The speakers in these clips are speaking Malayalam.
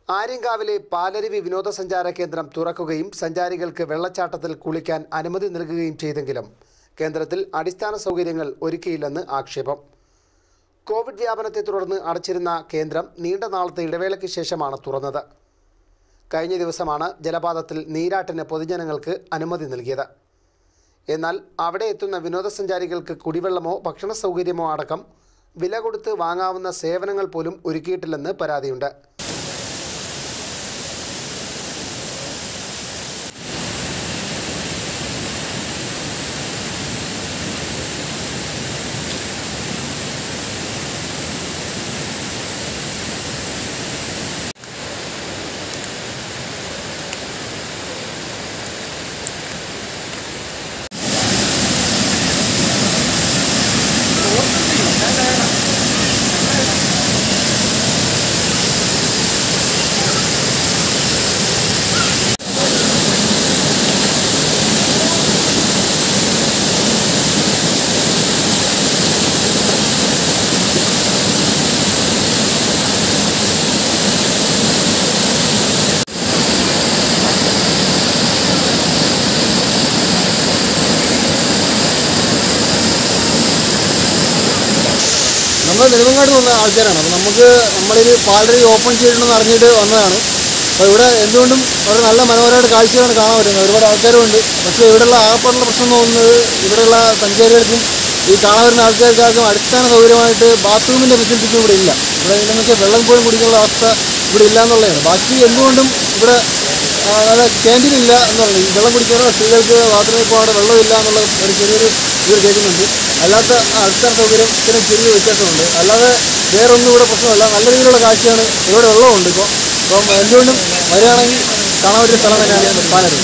ആര്യങ്കാവിലെ പാലരുവി വിനോദസഞ്ചാര കേന്ദ്രം തുറക്കുകയും സഞ്ചാരികൾക്ക് വെള്ളച്ചാട്ടത്തിൽ കുളിക്കാൻ അനുമതി നൽകുകയും ചെയ്തെങ്കിലും കേന്ദ്രത്തിൽ അടിസ്ഥാന സൗകര്യങ്ങൾ ഒരുക്കിയില്ലെന്ന് ആക്ഷേപം കോവിഡ് വ്യാപനത്തെ തുടർന്ന് അടച്ചിരുന്ന കേന്ദ്രം നീണ്ട നാളത്തെ ഇടവേളയ്ക്ക് ശേഷമാണ് തുറന്നത് കഴിഞ്ഞ ദിവസമാണ് ജലപാതത്തിൽ നീരാട്ടിന് പൊതുജനങ്ങൾക്ക് അനുമതി നൽകിയത് എന്നാൽ അവിടെ എത്തുന്ന വിനോദസഞ്ചാരികൾക്ക് കുടിവെള്ളമോ ഭക്ഷണ സൗകര്യമോ അടക്കം വില കൊടുത്ത് വാങ്ങാവുന്ന സേവനങ്ങൾ പോലും ഒരുക്കിയിട്ടില്ലെന്ന് പരാതിയുണ്ട് നമ്മൾ നെടുമങ്ങാട് വന്ന ആൾക്കാരാണ് അപ്പോൾ നമുക്ക് നമ്മളിത് പാലരി ഓപ്പൺ ചെയ്തിട്ടുണ്ടെന്ന് അറിഞ്ഞിട്ട് വന്നതാണ് അപ്പോൾ ഇവിടെ എന്തുകൊണ്ടും വളരെ നല്ല മനോഹരമായിട്ട് കാഴ്ചകളാണ് കാണാൻ പറ്റുന്നത് ഒരുപാട് ആൾക്കാരുമുണ്ട് പക്ഷേ ഇവിടെയുള്ള ആകപ്പാടുള്ള പ്രശ്നം എന്ന് തോന്നുന്നത് ഇവിടെയുള്ള സഞ്ചാരികൾക്കും ഈ കാണാൻ വരുന്ന ആൾക്കാർക്കാർക്കും അടിസ്ഥാന സൗകര്യമായിട്ട് ബാത്റൂമിൻ്റെ ഫെസിലിറ്റിക്കും ഇവിടെ ഇല്ല ഇവിടെ എന്താണെന്ന് വെച്ചാൽ വെള്ളം പോലും കുടിക്കാനുള്ള അവസ്ഥ ഇവിടെ ഇല്ല എന്നുള്ളതാണ് ബാക്കി എന്തുകൊണ്ടും ഇവിടെ ആ, നല്ല ക്യാൻറ്റീൻ ഇല്ല എന്നുള്ളത് ഈ വെള്ളം കുടിക്കാനോ സ്ത്രീകൾക്ക് ബാത്റൂമിൽ പോകാനോ വെള്ളമില്ല എന്നുള്ള ഒരു ചെറിയൊരു ഇത് കേൾക്കുന്നുണ്ട് അല്ലാത്ത അടിസ്ഥാന സൗകര്യത്തിന് ചെറിയ വ്യത്യാസമുണ്ട് അല്ലാതെ വേറെ ഒന്നും ഇവിടെ പ്രശ്നമല്ല നല്ല രീതിയിലുള്ള കാഴ്ചയാണ് ഇവിടെ വെള്ളമുണ്ട് ഇപ്പോൾ അപ്പം എന്തുകൊണ്ടും വരികയാണെങ്കിൽ കാണാൻ പറ്റിയ സ്ഥലം തന്നെയാണ് പാലരുവി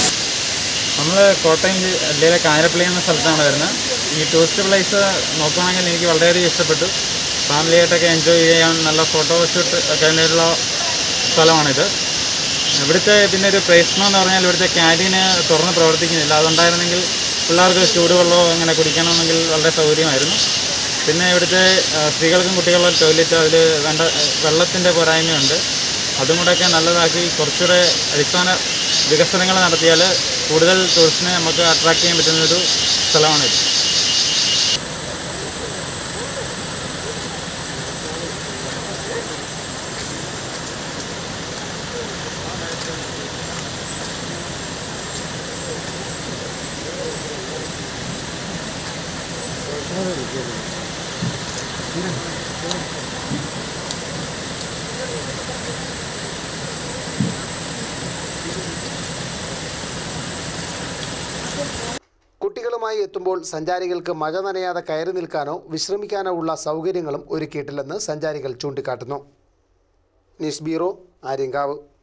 നമ്മൾ കോട്ടയം ജി- ജില്ലയിലെ കാഞ്ഞിരപ്പള്ളി എന്ന സ്ഥലത്താണ് വരുന്നത് ഈ ടൂറിസ്റ്റ് പ്ലേസ് നോക്കുകയാണെങ്കിൽ എനിക്ക് വളരെയധികം ഇഷ്ടപ്പെട്ടു ഫാമിലിയായിട്ടൊക്കെ എൻജോയ് ചെയ്യാൻ നല്ല ഫോട്ടോ ഷൂട്ട് ഒക്കെ ഉള്ള സ്ഥലമാണിത് ഇവിടുത്തെ പിന്നെ ഒരു പ്രശ്നം എന്ന് പറഞ്ഞാൽ ഇവിടുത്തെ ക്യാൻറ്റീന് തുറന്ന് പ്രവർത്തിക്കുന്നില്ല അതുണ്ടായിരുന്നെങ്കിൽ പിള്ളേർക്ക് ചൂടുവെള്ളമോ അങ്ങനെ കുടിക്കണമെങ്കിൽ വളരെ സൗകര്യമായിരുന്നു പിന്നെ ഇവിടുത്തെ ആ, സ്ത്രീകൾക്കും കുട്ടികൾക്കും ടോയ്ലറ്റ് അതിൽ വേണ്ട വെള്ളത്തിൻ്റെ പോരായ്മയുണ്ട് അതും കൂടെയൊക്കെ നല്ലതാക്കി കുറച്ചുകൂടെ അടിസ്ഥാന വികസനങ്ങൾ നടത്തിയാൽ കൂടുതൽ ടൂറിസ്റ്റിനെ നമുക്ക് അട്രാക്ട് ചെയ്യാൻ പറ്റുന്നൊരു സ്ഥലമാണിത് കുട്ടികളുമായി എത്തുമ്പോൾ സഞ്ചാരികൾക്ക് മഴ നനയാതെ കയറി നിൽക്കാനോ വിശ്രമിക്കാനോ ഉള്ള സൗകര്യങ്ങളും ഒരുക്കിയിട്ടില്ലെന്ന് സഞ്ചാരികൾ ചൂണ്ടിക്കാട്ടുന്നു ന്യൂസ് ബ്യൂറോ ആര്യങ്കാവ്